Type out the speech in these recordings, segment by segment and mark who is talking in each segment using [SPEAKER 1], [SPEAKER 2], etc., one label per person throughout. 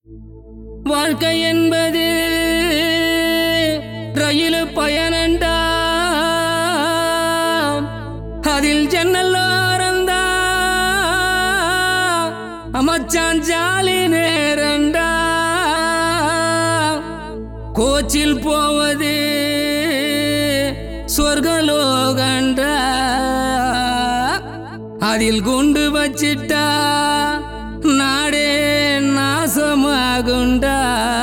[SPEAKER 1] வாழ்க்கை என்பது ரயில் பயணண்டா அதில் ஜன்னல்லோரந்தா அமைச்சான் ஜாலி நேரண்டா கோச்சில் போவது சொர்க்கலோகண்டா அதில் குண்டு வச்சிட்டா நாடே நாசமாகுண்டா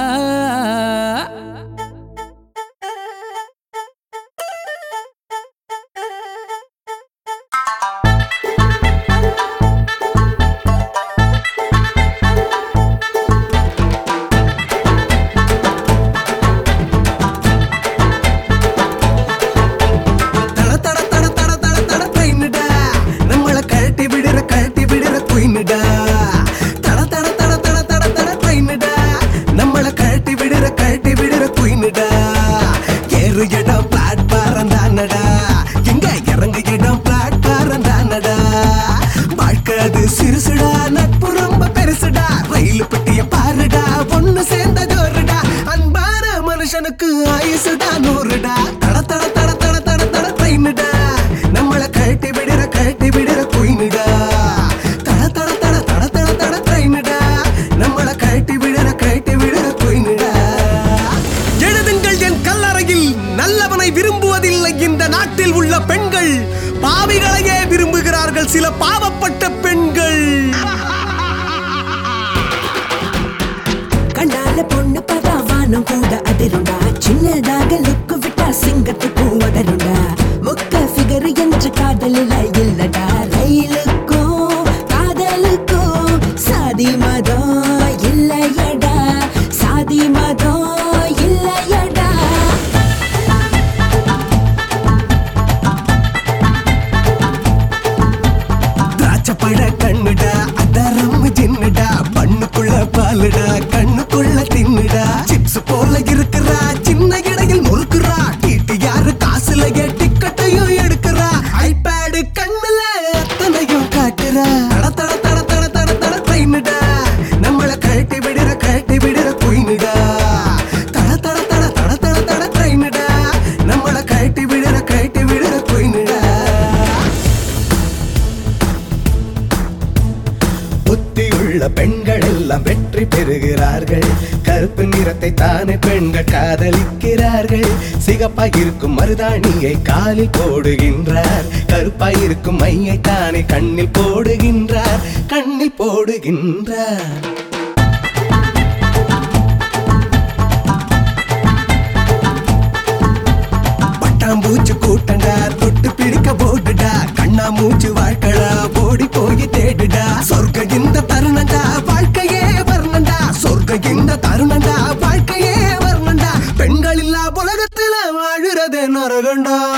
[SPEAKER 2] தட தட தட தட தட தட ட்ரெயினுடா நம்மள கழட்டி விடுற கழட்டி விடுற குயினுடா தட தட தட தட தட தட ட்ரெயினுடா நம்மள கழட்டி விடுற கழட்டி விடுற குயினுடா ஏறு இடம் பிளாட்பாரம் தானடா எங்க இறங்கு இடம் பிளாட்பாரம் தானடா வாழ்க்கை அது சிறுசுடா நட்பு ரொம்ப பெருசுடா ரயில் பெட்டிய பாருடா ஒண்ணு சேர்ந்த ஜோருடா அன்பான மனுஷனுக்கு ஆயுசுடா நூறுடா தட தட தட தட தட தட ட்ரெயினுடா நம்மள கழட்டி விடுற கழட்டி விடுற குயினுடா தட தட தட தட தட தட ட்ரெயினுடா நம்மள கழட்டி விடுற கழட்டி விடுற குயினுடா எழுதுங்கள் என் கல்லறையில் நல்லவனை விரும்புவதில்லை இந்த நாட்டில் உள்ள பெண்கள் பாவிகளையே விரும்புகிறார்கள் சில பாவப்பட்ட பெண்கள்
[SPEAKER 3] கண்ணால பொண்ணு பார்த்தா வானம் கூட அதிருண்டா சின்னதாக லுக்கு விட்டா சிங்கத்துக்கும் உதருண்டா முக்க ஃபிகர் என்று காதலில் இல்லடா ரயிலுக்கும் காதலுக்கும் சாதி மதம் இல்லையடா சாதி மதம் இல்லையடா
[SPEAKER 2] திராட்சப்பழ கண்ணுடா அதரம் ஜின்னுடா பண்ணுக்குள்ள பாலுடா கண்ணுக்குள்ள தின்னுடா சிப்ஸ் போல இருக்கிறா சின்ன இடையில் முறுக்குறா டீட்டு யாரு காசுலயே டிக்கெட்டையும் எடுக்கிறா ஐபேடு கண்ணுல அத்தனையும் காட்டுறா தட தட தட தட தட தட ட்ரெயினுடா நம்மள கழட்டி விடுற கழட்டி விடுற குயினுடா தட தட தட தட தட தட ட்ரெயினுடா நம்மள கழட்டி விடுற கழட்டி விடுற குயினுடா புத்தியுள்ள பெண்கள் எல்லாம் வெற்றி பெறுகிறார்கள் கருப்பு நிறத்தை தானே பெண்கள் காதலிக்கிறார்கள் சிகப்பாய் இருக்கும் மருதாணியை காலில் போடுகின்றார் கருப்பாய் இருக்கும் மையை தானே கண்ணில் போடுகின்றார் கண்ணில் போடுகின்றார் பட்டாம்பூச்சி கூட்டண்டா தொட்டு பிடிக்க போடுடா கண்ணா மூச்சு வாழ்க்கடா ஓடி போய் தேடுடா சொர்க்க இந்த தருணண்டா வாழ்க்கையே வர்ணண்டா சொர்க்க இந்த தருணண்டா வாழ்க்கையே வர்ணண்டா பெண்கள் இல்லா உலகத்துல வாழுறதே நரகண்டா